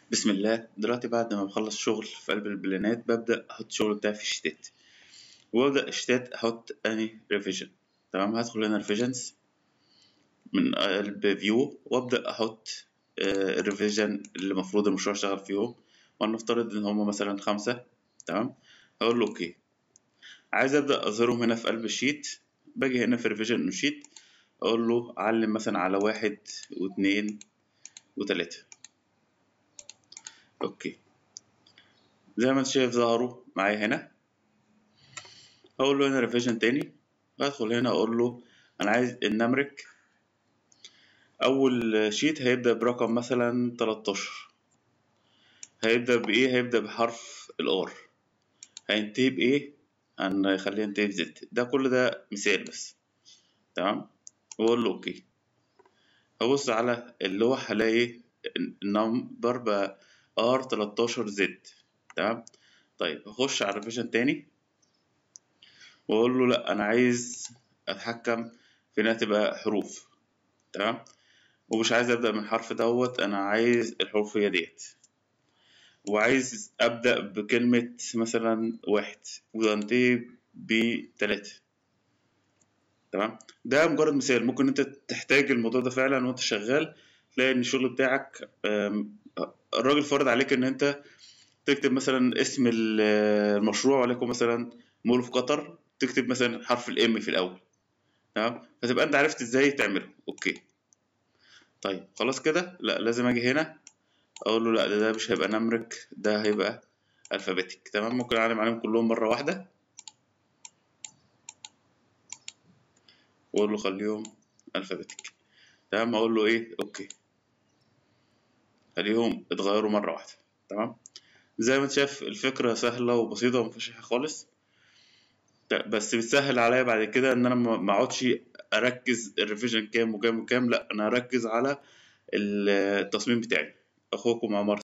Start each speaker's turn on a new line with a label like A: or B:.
A: بسم الله دلوقتي بعد ما بخلص شغل في قلب البلانات ببدأ أحط الشغل بتاعي في الشتات وأبدأ الشتات أحط أني ريفيجن تمام هدخل هنا ريفيجنز من قلب فيو وأبدأ أحط الريفيجن اللي المفروض المشروع اشتغل فيهم ولنفترض إن هما مثلا خمسة تمام هقول له أوكي عايز أبدأ أظهرهم هنا في قلب الشيت باجي هنا في ريفيجن شيت أقول له علم مثلا على واحد واتنين وتلاتة اوكي زي ما انت شايف ظهروا معايا هنا هقول له هنا ريفيجن تاني ادخل هنا اقول له انا عايز النمرك اول شيت هيبدا برقم مثلا 13 هيبدا بايه هيبدا بحرف الار هينتهي بايه هنخليه ينتهي بزد ده كل ده مثال بس تمام واقول له اوكي هبص على اللوح هلاقي النمبر بقى ار 13 زد تمام طيب هخش على ريفيجن تاني واقول له لا انا عايز اتحكم في انها تبقى حروف تمام ومش عايز ابدا من الحرف دوت انا عايز الحروف هي ديت وعايز ابدا بكلمه مثلا واحد وانتهي بتلاتة تمام ده مجرد مثال ممكن انت تحتاج الموضوع ده فعلا وانت شغال تلاقي ان الشغل بتاعك الراجل فرض عليك ان انت تكتب مثلا اسم المشروع وليكن مثلا مول في قطر تكتب مثلا حرف الام في الاول تمام فتبقى انت عرفت ازاي تعمله اوكي طيب خلاص كده لا لازم اجي هنا اقول له لا ده, ده مش هيبقى نمرك ده هيبقى الفابيتك تمام ممكن اعلم عليهم كلهم مره واحده واقول له خليهم الفابيتك تمام اقول له ايه اوكي خليهم اتغيروا مرة واحدة تمام زي ما انت شايف الفكرة سهلة وبسيطة ومفيش حاجة خالص بس بتسهل عليا بعد كده ان انا ما اقعدش اركز الريفيجن كام وكام وكام لا انا اركز على التصميم بتاعي اخوكم عمر